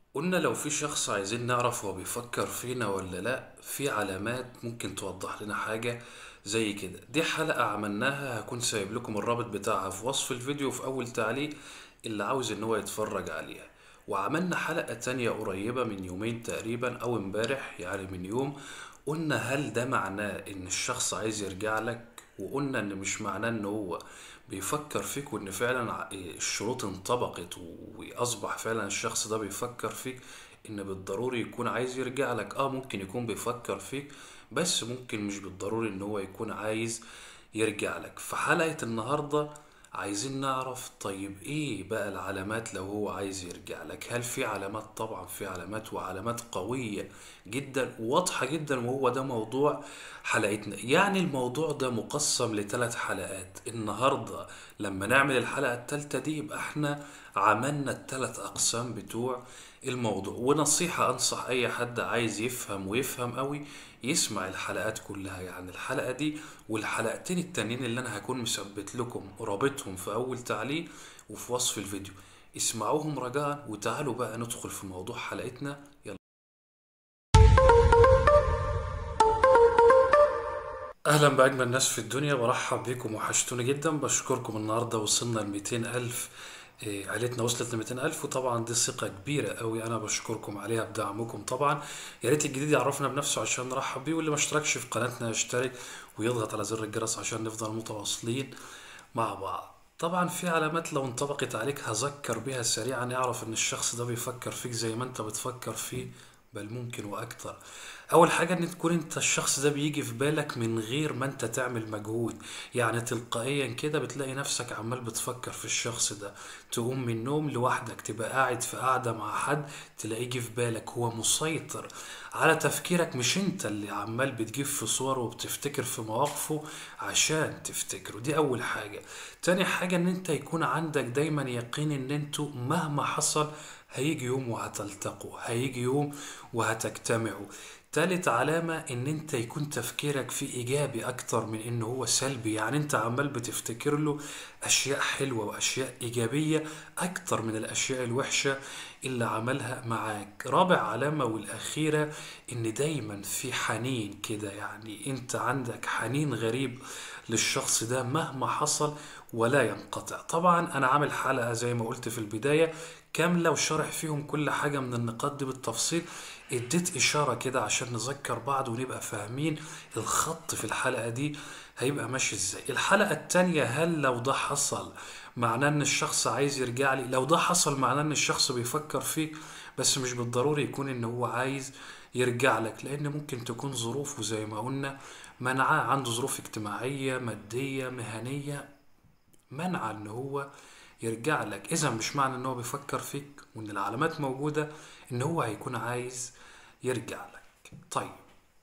قلنا لو في شخص عايزين نعرف هو بيفكر فينا ولا لا في علامات ممكن توضح لنا حاجة زي كده دي حلقة عملناها هكون سايب لكم الرابط بتاعها في وصف الفيديو في أول تعليق اللي عاوز إن هو يتفرج عليها وعملنا حلقة تانية قريبة من يومين تقريبا أو امبارح يعني من يوم قلنا هل ده معناه إن الشخص عايز يرجع لك وقلنا إن مش معناه إن هو بيفكر فيك وإن فعلا ع- الشروط انطبقت وأصبح فعلا الشخص ده بيفكر فيك إن بالضروري يكون عايز يرجع لك آه ممكن يكون بيفكر فيك بس ممكن مش بالضروري إن هو يكون عايز يرجع لك في حلقة النهاردة عايزين نعرف طيب ايه بقى العلامات لو هو عايز يرجع لك هل في علامات طبعا في علامات وعلامات قوية جدا واضحة جدا وهو ده موضوع حلقتنا يعني الموضوع ده مقسم لثلاث حلقات النهاردة لما نعمل الحلقة الثالثة دي يبقى احنا عملنا الثلاث اقسام بتوع الموضوع ونصيحة انصح اي حد عايز يفهم ويفهم قوي يسمع الحلقات كلها يعني الحلقة دي والحلقتين التانيين اللي انا هكون مثبت لكم رابطهم في اول تعليق وفي وصف الفيديو اسمعوهم رجاء وتعالوا بقى ندخل في موضوع حلقتنا يلا اهلا باجمل ناس في الدنيا برحب بيكم وحشتوني جدا بشكركم النهارده وصلنا ل 200 الف إيه، عيلتنا وصلت ل 200 الف وطبعا دي ثقه كبيره قوي انا بشكركم عليها بدعمكم طبعا يا ريت الجديد يعرفنا بنفسه عشان نرحب بيه واللي ما اشتركش في قناتنا يشترك ويضغط على زر الجرس عشان نفضل متواصلين مع بعض طبعا في علامات لو انطبقت عليك هذكر بيها سريعا يعرف ان الشخص ده بيفكر فيك زي ما انت بتفكر فيه بل ممكن واكتر اول حاجة ان تكون انت الشخص ده بيجي في بالك من غير ما انت تعمل مجهود يعني تلقائيا كده بتلاقي نفسك عمال بتفكر في الشخص ده تقوم من النوم لوحدك تبقى قاعد في قاعدة مع حد تلاقيه يجي في بالك هو مسيطر على تفكيرك مش انت اللي عمال بتجيب في صوره وبتفتكر في مواقفه عشان تفتكره دي اول حاجة تاني حاجة ان انت يكون عندك دايما يقين ان انتوا مهما حصل هيجي يوم وهتلتقوا هيجي يوم وهتجتمعوا تالت علامة ان انت يكون تفكيرك فيه ايجابي اكتر من ان هو سلبي يعني انت عمال بتفتكر له اشياء حلوة واشياء ايجابية اكتر من الاشياء الوحشة اللي عملها معاك رابع علامة والاخيرة ان دايما في حنين كده يعني انت عندك حنين غريب للشخص ده مهما حصل ولا ينقطع طبعا انا عامل حلقة زي ما قلت في البداية كاملة وشرح فيهم كل حاجة من النقاط دي بالتفصيل اديت اشارة كده عشان نذكر بعض ونبقى فاهمين الخط في الحلقة دي هيبقى ماشي ازاي الحلقة التانية هل لو ده حصل معناه ان الشخص عايز يرجع لي لو ده حصل معناه ان الشخص بيفكر فيك بس مش بالضروري يكون ان هو عايز يرجع لك لان ممكن تكون ظروفه زي ما قلنا منعاه عنده ظروف اجتماعية مادية مهنية منع ان هو يرجع لك اذا مش معنى ان هو بيفكر فيك وان العلامات موجودة ان هو هيكون عايز يرجع لك طيب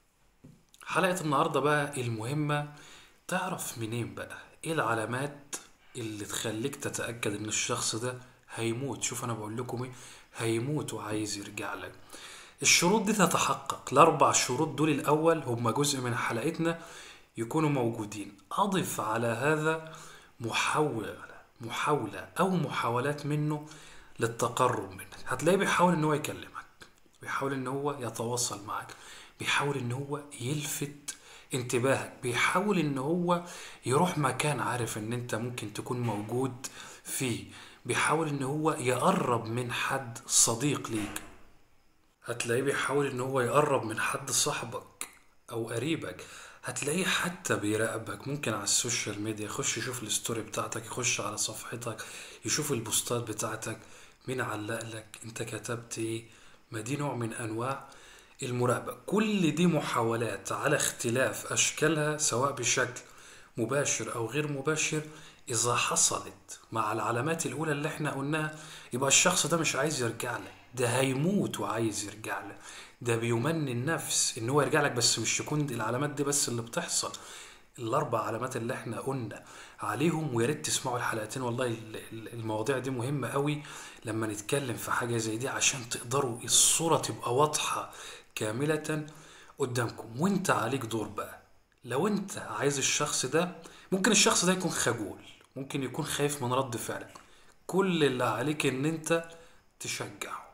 حلقة النهاردة بقى المهمة تعرف منين بقى ايه العلامات اللي تخليك تتأكد ان الشخص ده هيموت شوف انا بقول لكم ايه هيموت وعايز يرجع لك الشروط دي تتحقق الاربع شروط دول الاول هم جزء من حلقتنا يكونوا موجودين اضف على هذا محاولة محاولة او محاولات منه للتقرب منك هتلاقيه بيحاول ان هو يكلمك بيحاول ان هو يتواصل معك بيحاول ان هو يلفت انتباهك بيحاول ان هو يروح مكان عارف ان انت ممكن تكون موجود فيه بيحاول ان هو يقرب من حد صديق ليك هتلاقيه بيحاول ان هو يقرب من حد صاحبك او قريبك هتلاقيه حتى بيراقبك ممكن على السوشيال ميديا يخش يشوف الستوري بتاعتك يخش على صفحتك يشوف البوستات بتاعتك مين علق لك انت كتبت ايه ما دي نوع من انواع المراقبة كل دي محاولات على اختلاف اشكالها سواء بشكل مباشر او غير مباشر اذا حصلت مع العلامات الاولى اللي احنا قلناها يبقى الشخص ده مش عايز يرجع لك ده هيموت وعايز يرجع لك ده بيمني النفس ان هو يرجع لك بس مش تكون العلامات دي بس اللي بتحصل الاربع علامات اللي احنا قلنا عليهم ويا ريت تسمعوا الحلقتين والله ال- ال- المواضيع دي مهمة قوي لما نتكلم في حاجة زي دي عشان تقدروا الصورة تبقى واضحة كاملة قدامكم وانت عليك دور بقى لو انت عايز الشخص ده ممكن الشخص ده يكون خجول ممكن يكون خايف من رد فعلك كل اللي عليك ان انت تشجعه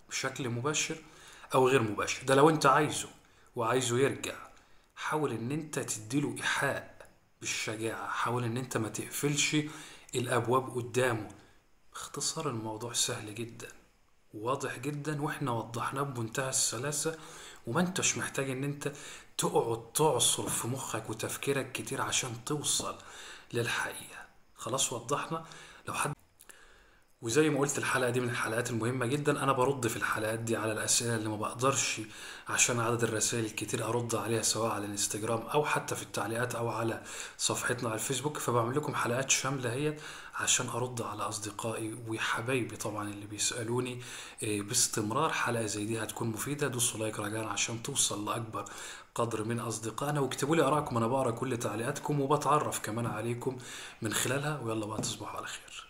بشكل مباشر او غير مباشر ده لو انت عايزه وعايزه يرجع حاول ان انت تديله ايحاء بالشجاعة حاول ان انت ما تقفلش الابواب قدامه باختصار الموضوع سهل جدا واضح جدا واحنا وضحناه بمنتهى السلاسة وما انتش محتاج ان انت تقعد تعصر في مخك وتفكيرك كتير عشان توصل للحقيقة خلاص وضحنا لو حد وزي ما قلت الحلقة دي من الحلقات المهمة جدا أنا برد في الحلقات دي على الأسئلة اللي ما بقدرش عشان عدد الرسائل الكتير أرد عليها سواء على الانستجرام أو حتى في التعليقات أو على صفحتنا على الفيسبوك فبعمل لكم حلقات شاملة هي عشان أرد على أصدقائي وحبايبي طبعا اللي بيسألوني إيه، باستمرار حلقة زي دي هتكون مفيدة دوسوا لايك رجاء عشان توصل لأكبر قدر من أصدقائنا واكتبوا لي آرائكم أنا بقرأ كل تعليقاتكم وبتعرف كمان عليكم من خلالها ويلا بقى تصبحوا على خير